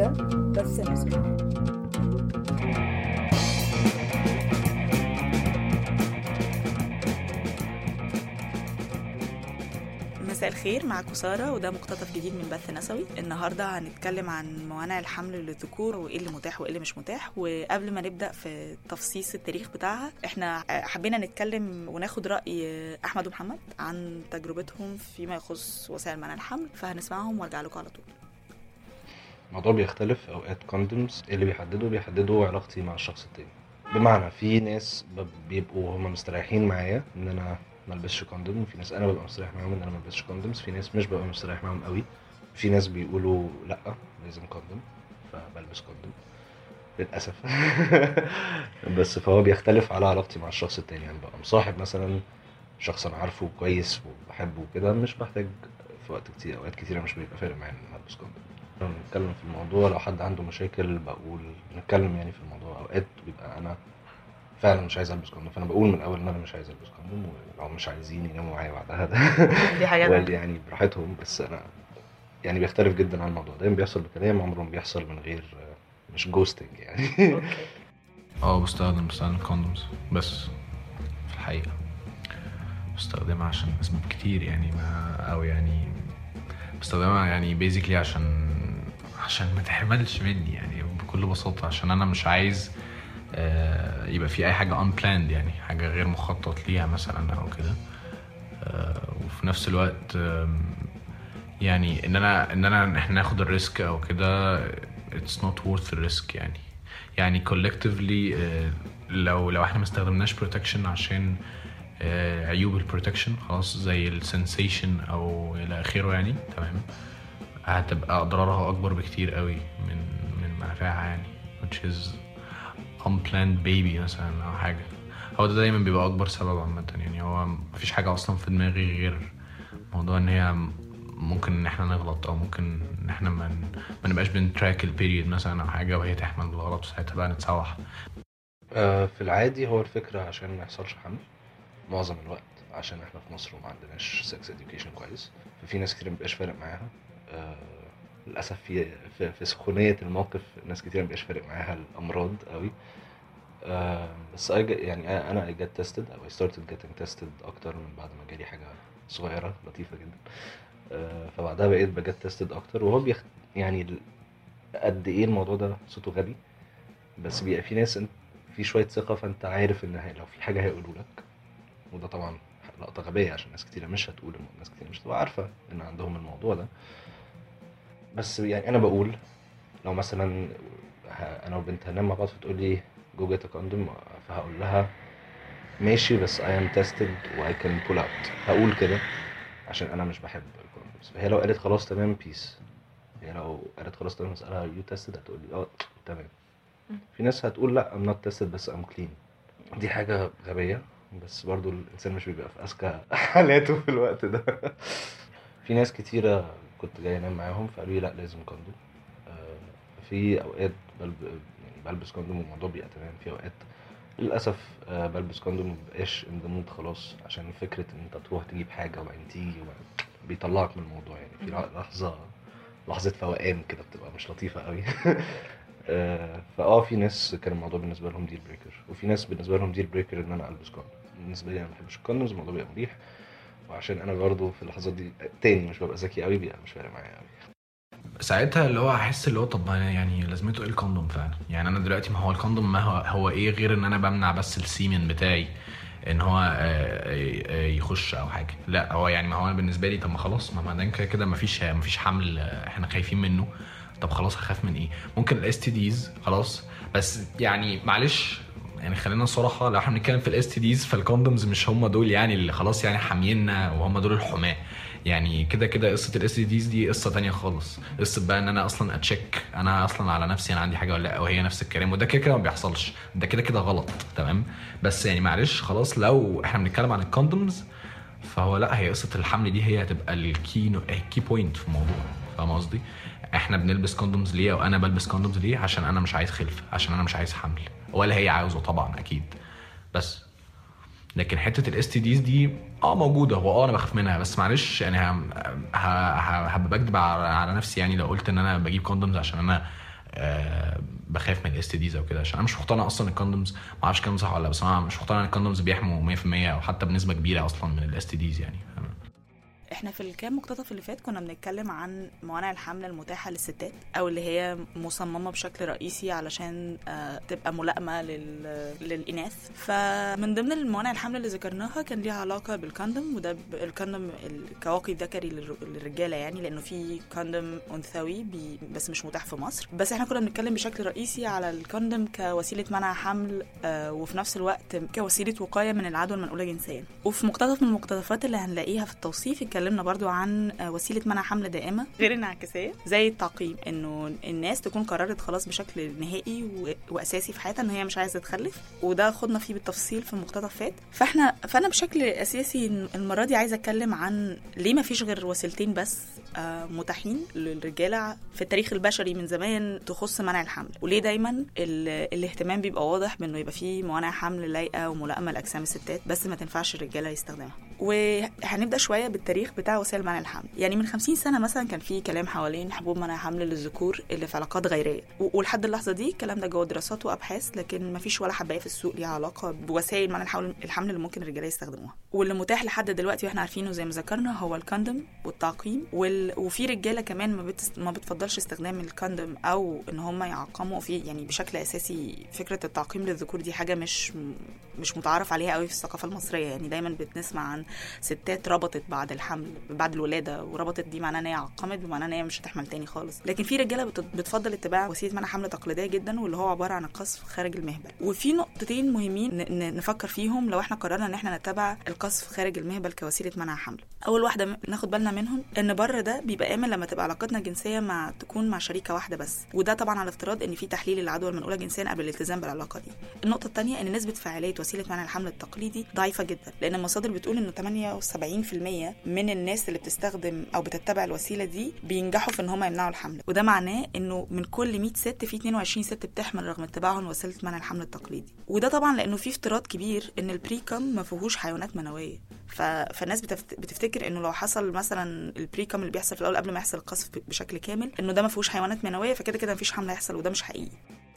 ده بس نسمع مساء الخير معاكم سارة وده مقتطف جديد من بث نسوي النهاردة هنتكلم عن موانع الحمل للذكور وايه اللي متاح وايه اللي مش متاح وقبل ما نبدأ في تفصيص التاريخ بتاعها احنا حبينا نتكلم وناخد رأي أحمد ومحمد عن تجربتهم فيما يخص وسائل منع الحمل فهنسمعهم وارجع لكم على طول الموضوع بيختلف اوقات كوندومز اللي بيحددوا بيحددوا علاقتي مع الشخص التاني بمعنى في ناس ب- بيبقوا هم مستريحين معايا ان انا ما البسش كوندوم في ناس انا ببقى مستريح معاهم ان انا ما البسش كوندومز في ناس مش ببقى مستريح معاهم قوي في ناس بيقولوا لا لازم كوندوم فبلبس كوندوم للاسف بس فهو بيختلف على علاقتي مع الشخص التاني يعني ببقى مصاحب مثلا شخص انا عارفه كويس وبحبه وكده مش بحتاج في وقت كتير اوقات كتيره مش بيبقى فارق معايا ان انا البس كوندوم لما بنتكلم في الموضوع لو حد عنده مشاكل بقول نتكلم يعني في الموضوع اوقات بيبقى انا فعلا مش عايز البس كوندوم فانا بقول من الاول ان انا مش عايز البس كوندوم ولو مش عايزين يناموا معايا بعدها ده دي حاجة وال- يعني براحتهم بس انا يعني بيختلف جدا عن الموضوع دايما بيحصل بكلام عمره ما بيحصل من غير مش جوستنج يعني اوكي اه بستخدم بستخدم كوندومز بس في الحقيقة بستخدمها عشان أسباب كتير يعني ما أو يعني بستخدمها يعني بيزيكلي عشان عشان ما تحملش مني يعني بكل بساطة عشان أنا مش عايز آه، يبقى في أي حاجة unplanned يعني حاجة غير مخطط ليها مثلا أو كده آه، وفي نفس الوقت آم، يعني ان انا ان انا احنا ناخد الريسك او كده it's not worth الريسك يعني يعني collectively آه، لو لو احنا ما استخدمناش protection عشان آه، عيوب البروتكشن خلاص زي السنسيشن او الى اخره يعني تمام هتبقى اضرارها اكبر بكتير قوي من من منافعها يعني which is unplanned baby مثلا او حاجه هو ده دايما بيبقى اكبر سبب عامه يعني هو مفيش حاجه اصلا في دماغي غير موضوع ان هي ممكن ان احنا نغلط او ممكن ان احنا ما ما نبقاش بنتراك البيريد مثلا او حاجه وهي تحمل بالغلط وساعتها بقى نتسوح آه، في العادي هو الفكرة عشان ما يحصلش حمل معظم الوقت عشان احنا في مصر وما عندناش سكس اديوكيشن كويس ففي ناس كتير مبيبقاش فارق معاها آه، للأسف في في, في سخونية الموقف ناس كتير مبيبقاش فارق معاها الأمراض قوي آه، بس I get- يعني أنا I get tested أو I started getting tested أكتر من بعد ما جالي حاجة صغيرة لطيفة جدا آه، فبعدها بقيت بجت تيستد أكتر وهو بيخ... يعني ال- قد إيه الموضوع ده صوته غبي بس بيبقى في ناس انت في شوية ثقة فانت عارف ان هي- لو في حاجة هيقولوا لك وده طبعا لقطة غبية عشان ناس كتيرة مش هتقول الم- ناس كتيرة مش هتبقى عارفة ان عندهم الموضوع ده بس يعني انا بقول لو مثلا ه- انا وبنت هننام مع بعض فتقول لي جو جيت كوندوم فهقول لها ماشي بس I am tested و I can pull out هقول كده عشان انا مش بحب الكوندومز فهي لو قالت خلاص تمام بيس هي لو قالت خلاص تمام اسالها يو تيستد هتقول لي اه تمام في ناس هتقول لا I'm not tested بس I'm clean دي حاجة غبية بس برضو الإنسان مش بيبقى في أذكى حالاته في الوقت ده في ناس كتيرة كنت جاي أنام معاهم فقالوا لي لا لازم كوندوم آه، في أوقات بلب... يعني بلبس كوندوم والموضوع بيبقى تمام في أوقات للأسف آه، بلبس كوندوم مبقاش ان ذا مود خلاص عشان فكرة إن أنت تروح تجيب حاجة وبعدين تيجي وبعدين بيطلعك من الموضوع يعني في مهم. لحظة لحظة فوقان كده بتبقى مش لطيفة قوي آه، فاه في ناس كان الموضوع بالنسبه لهم ديل بريكر وفي ناس بالنسبه لهم ديل بريكر ان انا البس كوندوم بالنسبه لي انا ما بحبش الكوندومز الموضوع بيبقى مريح وعشان انا برضو في اللحظات دي تاني مش ببقى ذكي قوي بيبقى مش فارق معايا قوي ساعتها اللي هو هحس اللي هو طب ما أنا يعني لازمته ايه الكوندوم فعلا يعني انا دلوقتي ما هو الكوندوم ما هو هو ايه غير ان انا بمنع بس السيمن بتاعي ان هو آه، آه، يخش او حاجه لا هو يعني ما هو انا بالنسبه لي طب ما خلاص ما ما دام كده كده ما فيش ما فيش حمل آه، احنا خايفين منه طب خلاص هخاف من ايه ممكن الاس تي ديز خلاص بس يعني معلش يعني خلينا صراحه لو احنا بنتكلم في الاس تي ديز فالكوندومز مش هم دول يعني اللي خلاص يعني حامينا وهم دول الحماه يعني كده كده قصه الاس تي ديز دي قصه تانية خالص قصه بقى ان انا اصلا اتشيك انا اصلا على نفسي انا عندي حاجه ولا لا او هي نفس الكلام وده كده كده ما بيحصلش ده كده كده غلط تمام بس يعني معلش خلاص لو احنا بنتكلم عن الكوندومز فهو لا هي قصه الحمل دي هي هتبقى الكي الكي بوينت في الموضوع فاهم قصدي احنا بنلبس كوندومز ليه او انا بلبس كوندومز ليه عشان انا مش عايز خلف عشان انا مش عايز حمل ولا هي عاوزه طبعا اكيد بس لكن حته الاس تي ديز دي اه موجوده هو اه انا بخاف منها بس معلش يعني هم- ه- ه- هبقى بكدب على على نفسي يعني لو قلت ان انا بجيب كوندومز عشان انا آه بخاف من الاس تي ديز او كده عشان انا مش مقتنع اصلا الكوندومز ما اعرفش الكلام صح ولا لا بس انا مش مقتنع ان الكوندومز بيحموا 100% او حتى بنسبه كبيره اصلا من الاس تي ديز يعني احنا في الكام مقتطف اللي فات كنا بنتكلم عن موانع الحمل المتاحة للستات او اللي هي مصممة بشكل رئيسي علشان آه، تبقى ملائمة لل... للإناث فمن ضمن الموانع الحمل اللي ذكرناها كان ليها علاقة بالكندم وده ب- الكندم الكواقي الذكري للر- للرجالة يعني لأنه في كندم أنثوي بي... بس مش متاح في مصر بس احنا كنا بنتكلم بشكل رئيسي على الكندم كوسيلة منع حمل آه، وفي نفس الوقت كوسيلة وقاية من العدوى المنقولة جنسيا وفي مقتطف من المقتطفات اللي هنلاقيها في التوصيف اتكلمنا برضو عن آه، وسيلة منع حمل دائمة غير انعكاسية زي التعقيم انه الناس تكون قررت خلاص بشكل نهائي و... واساسي في حياتها ان هي مش عايزة تخلف وده خدنا فيه بالتفصيل في المقتطف فات فاحنا فانا بشكل اساسي المرة دي عايزة اتكلم عن ليه ما فيش غير وسيلتين بس آه، متاحين للرجالة في التاريخ البشري من زمان تخص منع الحمل وليه دايما ال... الاهتمام بيبقى واضح بانه يبقى فيه موانع حمل لايقة وملائمة لاجسام الستات بس ما تنفعش الرجالة يستخدمها وهنبدا شويه بالتاريخ بتاع وسائل منع الحمل يعني من 50 سنه مثلا كان في كلام حوالين حبوب منع حمل للذكور اللي في علاقات غيريه و- ولحد اللحظه دي الكلام ده جوه دراسات وابحاث لكن ما فيش ولا حبايه في السوق ليها علاقه بوسائل منع الحمل الحمل اللي ممكن الرجاله يستخدموها واللي متاح لحد دلوقتي واحنا عارفينه زي ما ذكرنا هو الكوندوم والتعقيم وال... وفي رجاله كمان ما, بتس... ما بتفضلش استخدام الكوندوم او ان هم يعقموا فيه يعني بشكل اساسي فكره التعقيم للذكور دي حاجه مش مش متعارف عليها قوي في الثقافه المصريه يعني دايما بنسمع عن ستات ربطت بعد الحمل بعد الولاده وربطت دي معناها ان هي عقمت بمعناها ان هي مش هتحمل تاني خالص لكن في رجاله بت- بتفضل اتباع وسيله منع حمل تقليديه جدا واللي هو عباره عن القصف خارج المهبل وفي نقطتين مهمين ن- ن- نفكر فيهم لو احنا قررنا ان احنا نتبع القصف خارج المهبل كوسيله منع حمل اول واحده م- ناخد بالنا منهم ان بره ده بيبقى امن لما تبقى علاقتنا الجنسيه مع تكون مع شريكه واحده بس وده طبعا على افتراض ان في تحليل العدوى المنقوله جنسيا قبل الالتزام بالعلاقه دي النقطه الثانيه ان نسبه فعاليه وسيله منع الحمل التقليدي ضعيفه جدا لان المصادر بتقول انه 78% من الناس اللي بتستخدم او بتتبع الوسيله دي بينجحوا في ان هم يمنعوا الحمل وده معناه انه من كل 100 ست في 22 ست بتحمل رغم اتباعهم وسيله منع الحمل التقليدي وده طبعا لانه في افتراض كبير ان البريكم ما فيهوش حيوانات منويه ف... فالناس بتفت... بتفتكر انه لو حصل مثلا البريكم اللي بيحصل في الاول قبل ما يحصل القصف بشكل كامل انه ده ما فيهوش حيوانات منويه فكده كده مفيش حمل هيحصل وده مش حقيقي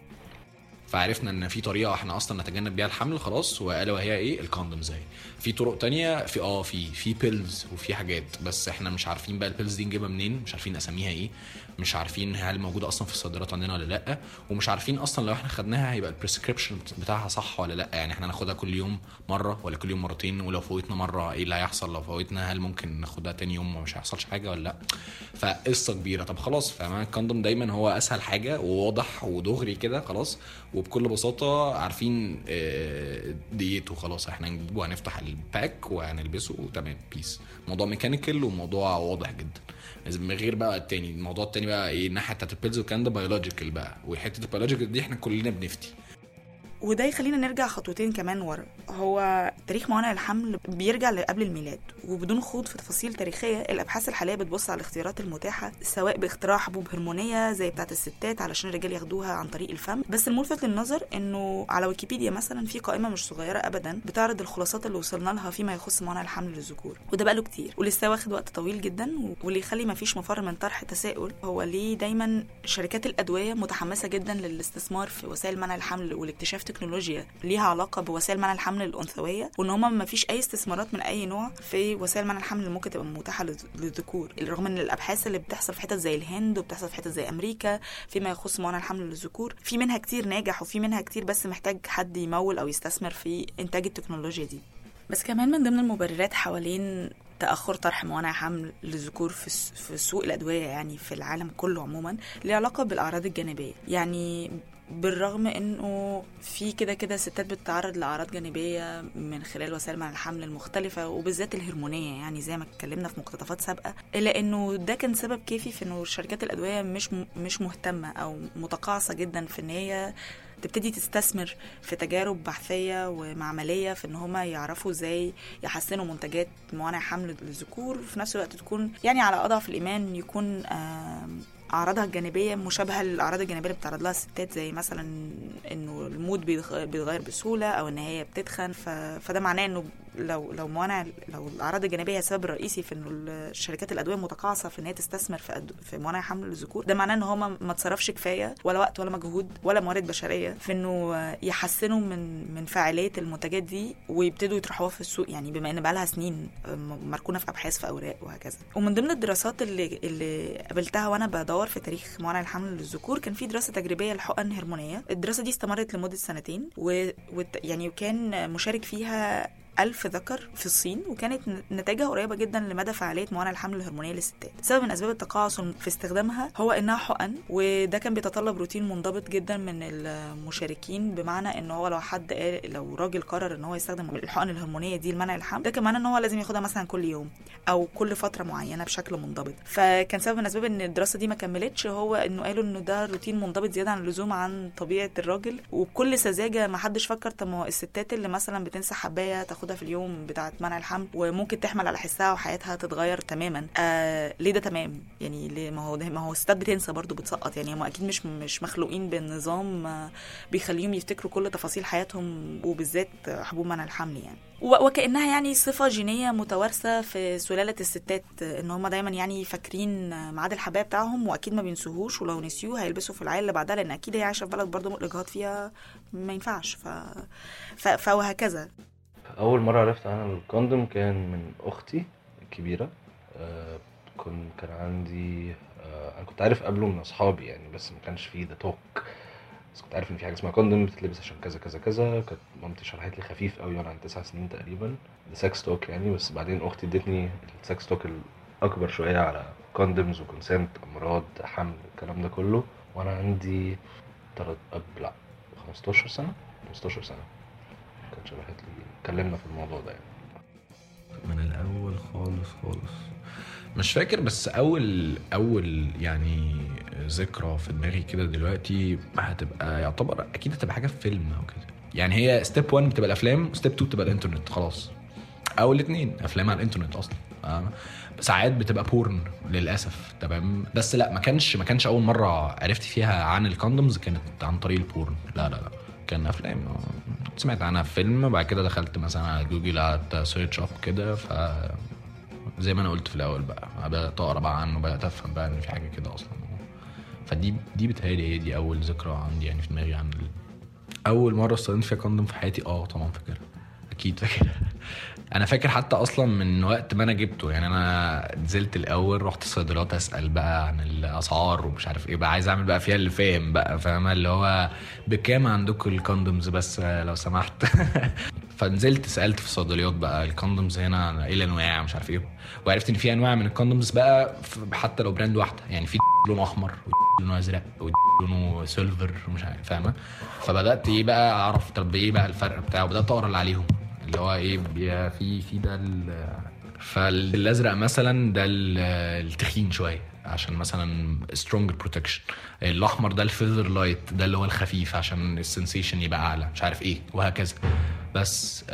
فعرفنا ان في طريقه احنا اصلا نتجنب بيها الحمل خلاص والا وهي ايه الكوندوم زي في طرق تانية في اه في في بيلز وفي حاجات بس احنا مش عارفين بقى البيلز دي نجيبها منين مش عارفين اساميها ايه مش عارفين هل موجوده اصلا في الصيدليات عندنا ولا لا ومش عارفين اصلا لو احنا خدناها هيبقى البريسكريبشن بتاعها صح ولا لا يعني احنا ناخدها كل يوم مره ولا كل يوم مرتين ولو فوتنا مره ايه اللي هيحصل لو فوتنا هل ممكن ناخدها تاني يوم ومش هيحصلش حاجه ولا لا فقصه كبيره طب خلاص فما الكوندوم دايما هو اسهل حاجه وواضح ودغري كده خلاص وبكل بساطه عارفين آه، ديته خلاص احنا هنجيبه وهنفتح الباك وهنلبسه وتمام بيس موضوع ميكانيكال وموضوع واضح جدا من غير بقى التاني الموضوع التاني بقى ايه الناحيه بتاعت البيلز والكلام ده بيولوجيكال بقى وحته البيولوجيكال دي احنا كلنا بنفتي وده يخلينا نرجع خطوتين كمان ورا هو تاريخ موانع الحمل بيرجع لقبل الميلاد وبدون خوض في تفاصيل تاريخية الأبحاث الحالية بتبص على الاختيارات المتاحة سواء باختراع حبوب هرمونية زي بتاعة الستات علشان الرجال ياخدوها عن طريق الفم بس الملفت للنظر إنه على ويكيبيديا مثلا في قائمة مش صغيرة أبدا بتعرض الخلاصات اللي وصلنا لها فيما يخص موانع الحمل للذكور وده بقاله كتير ولسه واخد وقت طويل جدا واللي يخلي ما فيش مفر من طرح تساؤل هو ليه دايما شركات الأدوية متحمسة جدا للاستثمار في وسائل منع الحمل والاكتشاف تكنولوجيا ليها علاقة بوسائل منع الحمل الأنثوية وإن هما ما فيش أي استثمارات من أي نوع في وسائل منع الحمل اللي ممكن تبقى متاحة للذ- للذكور رغم إن الأبحاث اللي بتحصل في حتت زي الهند وبتحصل في حتت زي أمريكا فيما يخص موانع الحمل للذكور في منها كتير ناجح وفي منها كتير بس محتاج حد يمول أو يستثمر في إنتاج التكنولوجيا دي بس كمان من ضمن المبررات حوالين تأخر طرح موانع حمل للذكور في الس- في سوق الأدوية يعني في العالم كله عموما ليه علاقة بالأعراض الجانبية يعني بالرغم انه في كده كده ستات بتتعرض لاعراض جانبيه من خلال وسائل منع الحمل المختلفه وبالذات الهرمونيه يعني زي ما اتكلمنا في مقتطفات سابقه الا انه ده كان سبب كافي في انه شركات الادويه مش م- مش مهتمه او متقاعسه جدا في ان هي تبتدي تستثمر في تجارب بحثيه ومعمليه في ان هما يعرفوا ازاي يحسنوا منتجات موانع حمل للذكور وفي نفس الوقت تكون يعني على اضعف الايمان يكون آم، اعراضها الجانبيه مشابهه للاعراض الجانبيه اللي بتعرض لها الستات زي مثلا انه المود بيتغ- بيتغير بسهوله او ان هي بتتخن ف... فده معناه انه لو لو موانع لو الاعراض الجانبيه السبب الرئيسي في انه الشركات الادويه متقاعسه في ان هي تستثمر في أدو في موانع حمل الذكور ده معناه ان هو ما ما اتصرفش كفايه ولا وقت ولا مجهود ولا موارد بشريه في انه يحسنوا من من فاعليه المنتجات دي ويبتدوا يطرحوها في السوق يعني بما ان بقى لها سنين مركونه في ابحاث في اوراق وهكذا ومن ضمن الدراسات اللي اللي قابلتها وانا بدور في تاريخ موانع الحمل للذكور كان في دراسه تجريبيه لحقن هرمونيه الدراسه دي استمرت لمده سنتين و... و... يعني وكان مشارك فيها ألف ذكر في الصين وكانت نتائجها قريبة جدا لمدى فعالية موانع الحمل الهرمونية للستات سبب من أسباب التقاعس في استخدامها هو إنها حقن وده كان بيتطلب روتين منضبط جدا من المشاركين بمعنى إن هو لو حد قال لو راجل قرر إن هو يستخدم الحقن الهرمونية دي لمنع الحمل ده كان معناه إن هو لازم ياخدها مثلا كل يوم أو كل فترة معينة بشكل منضبط فكان سبب من أسباب إن الدراسة دي ما كملتش هو إنه قالوا إنه ده روتين منضبط زيادة عن اللزوم عن طبيعة الراجل وبكل سذاجة ما حدش فكر طب ما الستات اللي مثلا بتنسى حباية تاخدها في اليوم بتاعه منع الحمل وممكن تحمل على حسها وحياتها تتغير تماما آه ليه ده تمام يعني ليه ما هو ده ما هو الستات بتنسى برضو بتسقط يعني هم اكيد مش مش مخلوقين بالنظام آه بيخليهم يفتكروا كل تفاصيل حياتهم وبالذات حبوب منع الحمل يعني وكانها يعني صفه جينيه متوارثه في سلاله الستات ان هم دايما يعني فاكرين ميعاد الحبايه بتاعهم واكيد ما بينسوهوش ولو نسيوه هيلبسوا في العيال اللي بعدها لان اكيد هي عايشه في بلد برضه الاجهاض فيها ما ينفعش ف... ف... فوهكذا اول مره عرفت عن الكوندوم كان من اختي الكبيره آه كنت كان عندي آه انا كنت عارف قبله من اصحابي يعني بس ما كانش فيه ذا توك بس كنت عارف ان في حاجه اسمها كوندوم بتتلبس عشان كذا كذا كذا كانت مامتي شرحت لي خفيف قوي وانا عندي تسع سنين تقريبا ده سكس توك يعني بس بعدين اختي ادتني السكس توك الاكبر شويه على كوندومز وكونسنت امراض حمل الكلام ده كله وانا عندي تلات لا 15 سنه 15 سنه كانت شرحت لي اتكلمنا في الموضوع ده يعني من الاول خالص خالص مش فاكر بس اول اول يعني ذكرى في دماغي كده دلوقتي هتبقى يعتبر اكيد هتبقى حاجه في فيلم او كده يعني هي ستيب 1 بتبقى الافلام ستيب 2 بتبقى الانترنت خلاص او الاثنين افلام على الانترنت اصلا آه. ساعات بتبقى بورن للاسف تمام بس لا ما كانش ما كانش اول مره عرفت فيها عن الكوندومز كانت عن طريق البورن لا لا لا كان افلام سمعت عنها في فيلم بعد كده دخلت مثلا على جوجل قعدت سيرش اب كده ف زي ما انا قلت في الاول بقى بدات اقرا بقى عنه بدات افهم بقى ان في حاجه كده اصلا فدي دي بتهيألي هي دي اول ذكرى عندي يعني في دماغي عن ال... اول مره استخدمت فيها كوندوم في حياتي اه طبعا فاكرها اكيد فاكرها انا فاكر حتى اصلا من وقت ما انا جبته يعني انا نزلت الاول رحت الصيدليات اسال بقى عن الاسعار ومش عارف ايه بقى عايز اعمل بقى فيها اللي فاهم بقى فاهمه اللي هو بكام عندكم الكوندومز بس لو سمحت فنزلت سالت في الصيدليات بقى الكوندومز هنا ايه الانواع مش عارف ايه وعرفت ان في انواع من الكوندومز بقى حتى لو براند واحده يعني في لونه احمر لونه ازرق لونه سيلفر ومش عارف فاهمه فبدات ايه بقى اعرف طب ايه بقى الفرق بتاعه بدات اقرا اللي عليهم اللي هو ايه في في ده فالازرق مثلا ده التخين شويه عشان مثلا سترونج بروتكشن الاحمر ده الفيذر لايت ده اللي هو الخفيف عشان السنسيشن يبقى اعلى مش عارف ايه وهكذا بس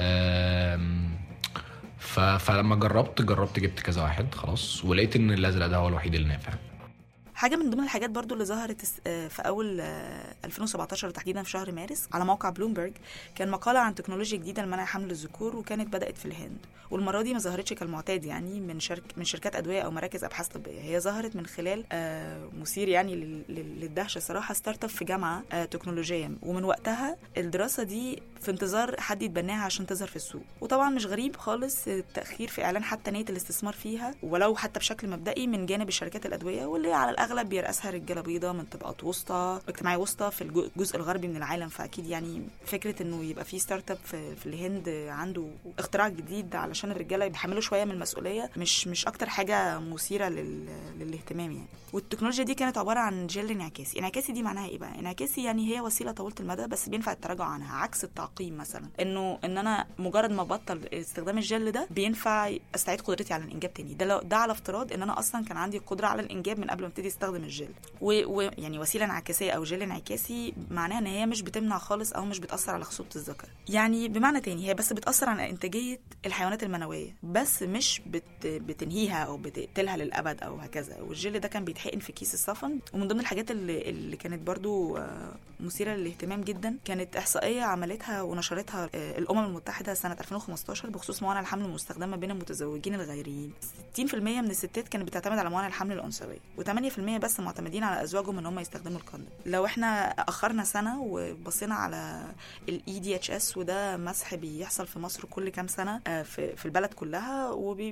فلما جربت جربت جبت كذا واحد خلاص ولقيت ان الازرق ده هو الوحيد اللي نافع حاجه من ضمن الحاجات برضو اللي ظهرت في اول 2017 تحديدا في شهر مارس على موقع بلومبرج كان مقاله عن تكنولوجيا جديده لمنع حمل الذكور وكانت بدات في الهند والمره دي ما ظهرتش كالمعتاد يعني من شرك من شركات ادويه او مراكز ابحاث طبيه هي ظهرت من خلال مثير يعني للدهشه صراحه ستارت اب في جامعه تكنولوجيه ومن وقتها الدراسه دي في انتظار حد يتبناها عشان تظهر في السوق وطبعا مش غريب خالص التاخير في اعلان حتى نيه الاستثمار فيها ولو حتى بشكل مبدئي من جانب الشركات الادويه واللي على الاغلب بيرأسها رجاله بيضاء من طبقات وسطى اجتماعيه وسطى في الجزء الغربي من العالم فاكيد يعني فكره انه يبقى في ستارت اب في, في الهند عنده اختراع جديد علشان الرجاله يتحملوا شويه من المسؤوليه مش مش اكتر حاجه مثيره لل... للاهتمام يعني والتكنولوجيا دي كانت عباره عن جل انعكاسي انعكاسي دي معناها ايه بقى انعكاسي يعني هي وسيله طويله المدى بس بينفع التراجع عنها عكس التعقيم مثلا انه ان انا مجرد ما بطل استخدام الجل ده بينفع استعيد قدرتي على الانجاب تاني ده لو ده على افتراض ان انا اصلا كان عندي القدره على الانجاب من قبل ما ابتدي تستخدم الجل ويعني وسيله انعكاسيه او جل انعكاسي معناها ان هي مش بتمنع خالص او مش بتاثر على خصوبه الذكر يعني بمعنى تاني هي بس بتاثر على انتاجيه الحيوانات المنويه بس مش بت بتنهيها او بتقتلها للابد او هكذا والجل ده كان بيتحقن في كيس الصفن ومن ضمن الحاجات اللي, اللي كانت برضو آه، مثيره للاهتمام جدا كانت احصائيه عملتها ونشرتها آه، الامم المتحده سنه 2015 بخصوص موانع الحمل المستخدمه بين المتزوجين الغيريين 60% من الستات كانت بتعتمد على موانع الحمل الانثويه و8% بس معتمدين على ازواجهم ان هم يستخدموا الكوندوم لو احنا اخرنا سنه وبصينا على الاي دي اتش اس وده مسح بيحصل في مصر كل كام سنه آه، في في البلد كلها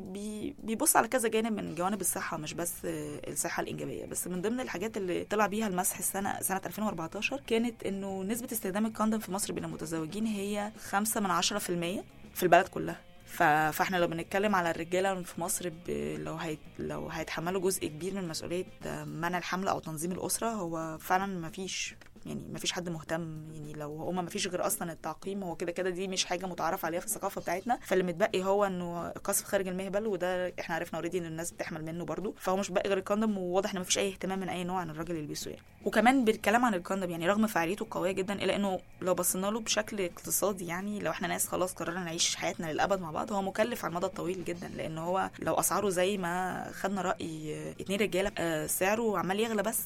وبيبص على كذا جانب من جوانب الصحه مش بس آه، الصحه الانجابيه بس من ضمن الحاجات اللي طلع بيها المسح السنه سنه 2014 كانت انه نسبه استخدام الكوندوم في مصر بين المتزوجين هي 5 من 10% في البلد كلها ف... فاحنا لو بنتكلم على الرجاله في مصر ب... لو هي... لو هيتحملوا جزء كبير من مسؤوليه آه، منع الحمل او تنظيم الاسره هو فعلا ما فيش يعني ما فيش حد مهتم يعني لو هما ما فيش غير اصلا التعقيم هو كده كده دي مش حاجه متعارف عليها في الثقافه بتاعتنا فاللي متبقي هو انه قصف خارج المهبل وده احنا عرفنا اوريدي ان الناس بتحمل منه برضو فهو مش باقي غير الكوندوم وواضح ان ما فيش اي اهتمام من اي نوع ان الراجل يلبسه يعني وكمان بالكلام عن الكوندوم يعني رغم فعاليته القويه جدا الا انه لو بصينا له بشكل اقتصادي يعني لو احنا ناس خلاص قررنا نعيش حياتنا للابد مع بعض هو مكلف على المدى الطويل جدا لان هو لو اسعاره زي ما خدنا راي اتنين رجاله آه، سعره عمال يغلى بس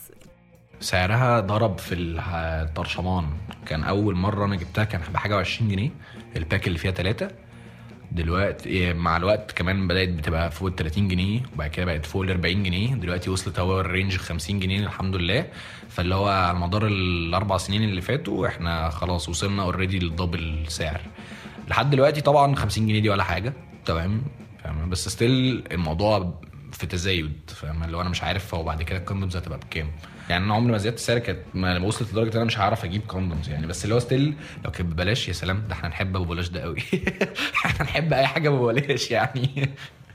سعرها ضرب في الطرشمان كان اول مره انا جبتها كان بحاجه و20 جنيه الباك اللي فيها ثلاثة دلوقتي مع الوقت كمان بدات بتبقى فوق ال 30 جنيه وبعد كده بقت فوق ال 40 جنيه دلوقتي وصلت هو الرينج 50 جنيه الحمد لله فاللي هو على مدار الاربع سنين اللي فاتوا احنا خلاص وصلنا اوريدي للدبل سعر لحد دلوقتي طبعا 50 جنيه دي ولا حاجه تمام فاهم بس ستيل الموضوع في تزايد فاهم اللي هو انا مش عارف هو بعد كده الكوندومز هتبقى بكام يعني انا عمري ما زياده السعر كانت ما وصلت لدرجه ان انا مش هعرف اجيب كوندومز يعني بس اللي هو ستيل لو كانت ببلاش يا سلام ده احنا نحب ابو بلاش ده قوي احنا نحب اي حاجه ببلاش يعني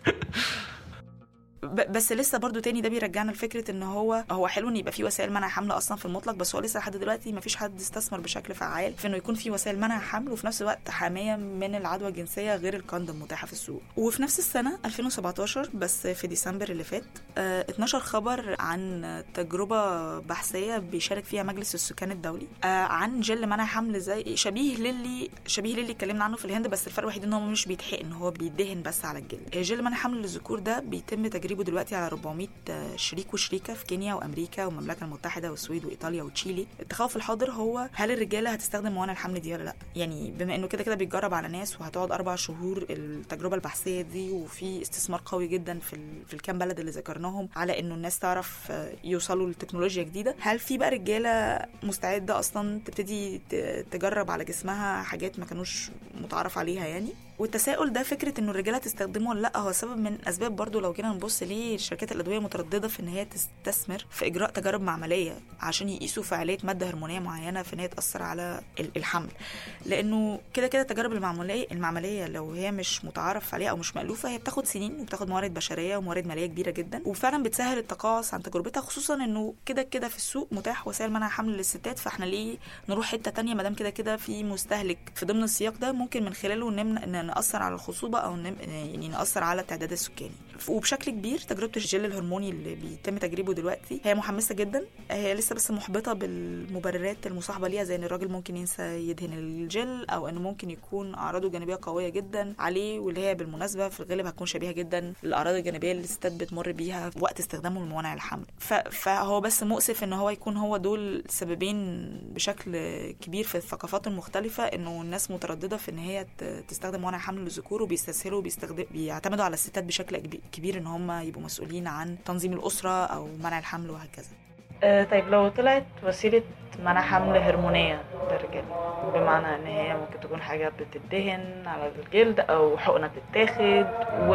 ب- بس لسه برضو تاني ده بيرجعنا لفكره ان هو هو حلو ان يبقى في وسائل منع حمل اصلا في المطلق بس هو لسه لحد دلوقتي ما فيش حد استثمر بشكل فعال في انه يكون في وسائل منع حمل وفي نفس الوقت حاميه من العدوى الجنسيه غير الكوندوم متاحه في السوق وفي نفس السنه 2017 بس في ديسمبر اللي فات آه، اتنشر خبر عن تجربه بحثيه بيشارك فيها مجلس السكان الدولي آه، عن جل منع حمل زي شبيه للي شبيه للي اتكلمنا عنه في الهند بس الفرق الوحيد ان هو مش بيتحقن هو بيدهن بس على الجلد آه، جل منع حمل للذكور ده بيتم تجريبه دلوقتي على 400 شريك وشريكه في كينيا وامريكا والمملكه المتحده والسويد وايطاليا وتشيلي التخوف الحاضر هو هل الرجاله هتستخدم موانع الحمل دي ولا لا يعني بما انه كده كده بيتجرب على ناس وهتقعد اربع شهور التجربه البحثيه دي وفي استثمار قوي جدا في ال... في الكام بلد اللي ذكرناهم على انه الناس تعرف آه، يوصلوا لتكنولوجيا جديده هل في بقى رجاله مستعده اصلا تبتدي ت- تجرب على جسمها حاجات ما كانوش متعارف عليها يعني والتساؤل ده فكره انه الرجاله تستخدمه ولا لا هو سبب من اسباب برضو لو جينا نبص ليه شركات الادويه متردده في ان هي تستثمر في اجراء تجارب معمليه عشان يقيسوا فعاليه ماده هرمونيه معينه في ان هي تاثر على ال- الحمل لانه كده كده التجارب المعمليه المعمليه لو هي مش متعارف عليها او مش مالوفه هي بتاخد سنين وبتاخد موارد بشريه وموارد ماليه كبيره جدا وفعلا بتسهل التقاعس عن تجربتها خصوصا انه كده كده في السوق متاح وسائل منع حمل للستات فاحنا ليه نروح حته تانية ما دام كده كده في مستهلك في ضمن السياق ده ممكن من خلاله نمنع ان ناثر على الخصوبه او نم... يعني ناثر على التعداد السكاني وبشكل كبير تجربه الجل الهرموني اللي بيتم تجريبه دلوقتي هي محمسه جدا هي لسه بس محبطه بالمبررات المصاحبه ليها زي ان الراجل ممكن ينسى يدهن الجل او انه ممكن يكون اعراضه الجانبيه قويه جدا عليه واللي هي بالمناسبه في الغالب هتكون شبيهه جدا للاعراض الجانبيه اللي الستات بتمر بيها وقت استخدامه لموانع الحمل ف... فهو بس مؤسف ان هو يكون هو دول سببين بشكل كبير في الثقافات المختلفه انه الناس متردده في ان هي ت- تستخدم موانع حمل للذكور وبيستسهلوا بيستخدم بيعتمدوا على الستات بشكل كبي- كبير ان هم يبقوا مسؤولين عن تنظيم الاسره او منع الحمل وهكذا آه، طيب لو طلعت وسيلة منع حمل هرمونية للرجال بمعنى ان هي ممكن تكون حاجة بتدهن على الجلد او حقنة بتتاخد و...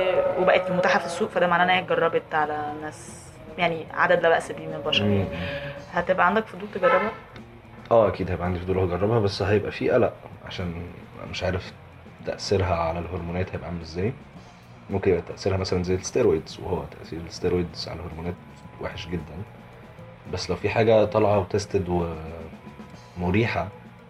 وبقت متاحة في السوق فده معناه ان هي اتجربت على ناس يعني عدد لا بأس به من البشر مم. هتبقى عندك فضول تجربها؟ اه اكيد هيبقى عندي فضول اجربها بس هيبقى في قلق عشان مش عارف تاثيرها على الهرمونات هيبقى عامل ازاي ممكن يبقى تاثيرها مثلا زي الستيرويدز وهو تاثير الستيرويدز على الهرمونات وحش جدا بس لو في حاجه طالعه وتستد ومريحه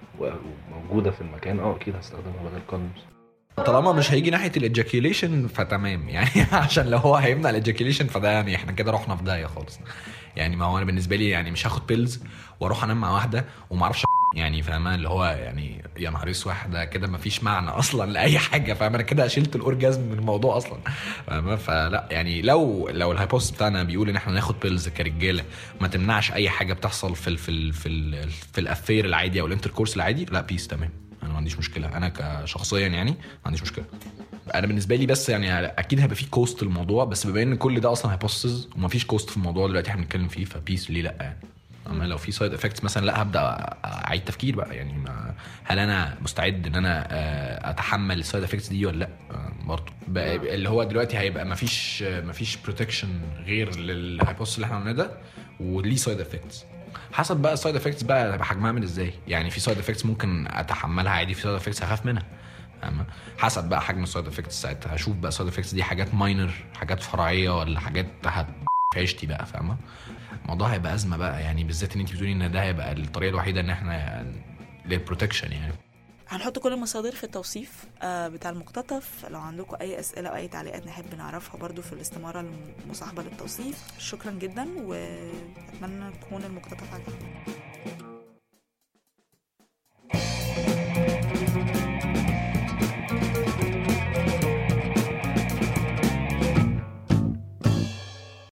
وموجوده في المكان اه اكيد هستخدمها بدل كوندومز طالما مش هيجي ناحيه الاجاكيوليشن فتمام يعني عشان لو هو هيمنع الاجاكيوليشن فده يعني احنا كده رحنا في داهيه خالص يعني ما هو انا بالنسبه لي يعني مش هاخد بيلز واروح انام مع واحده وما اعرفش يعني فاهمة اللي هو يعني يا نهار اسود ده كده مفيش معنى اصلا لاي حاجه فاهم انا كده شلت الاورجازم من الموضوع اصلا فاهمة فلا يعني لو لو الهايبوثيس بتاعنا بيقول ان احنا ناخد بيلز كرجاله ما تمنعش اي حاجه بتحصل في ال في ال في ال في الافير العادي او الانتركورس العادي لا بيس تمام انا ما عنديش مشكله انا كشخصيا يعني ما عنديش مشكله انا بالنسبه لي بس يعني اكيد هيبقى في كوست الموضوع بس بما ان كل ده اصلا هيبوسز ومفيش كوست في الموضوع دلوقتي احنا بنتكلم فيه فبيس ليه لا يعني اما لو في سايد افكتس مثلا لا هبدا اعيد تفكير بقى يعني ما هل انا مستعد ان انا آه، اتحمل السايد افكتس دي ولا لا آه، برضه بقى- اللي هو دلوقتي هيبقى ما فيش ما فيش بروتكشن غير للهايبوثيس اللي احنا قلناه ده وليه سايد افكتس حسب بقى السايد افكتس بقى هيبقى حجمها عامل ازاي يعني في سايد افكتس ممكن اتحملها عادي في سايد افكتس هخاف منها فاهمة؟ حسب بقى حجم السايد افكتس ساعتها هشوف بقى السايد افكتس دي حاجات ماينر حاجات فرعيه ولا حاجات هت في عيشتي بقى فاهمه الموضوع هيبقى ازمه بقى يعني بالذات ان انت بتقولي ان ده هيبقى الطريقه الوحيده ان احنا للبروتكشن يعني هنحط كل المصادر في التوصيف آه، بتاع المقتطف لو عندكم اي اسئله او اي تعليقات نحب نعرفها برضو في الاستماره المصاحبه للتوصيف شكرا جدا واتمنى تكون المقتطف عجبكم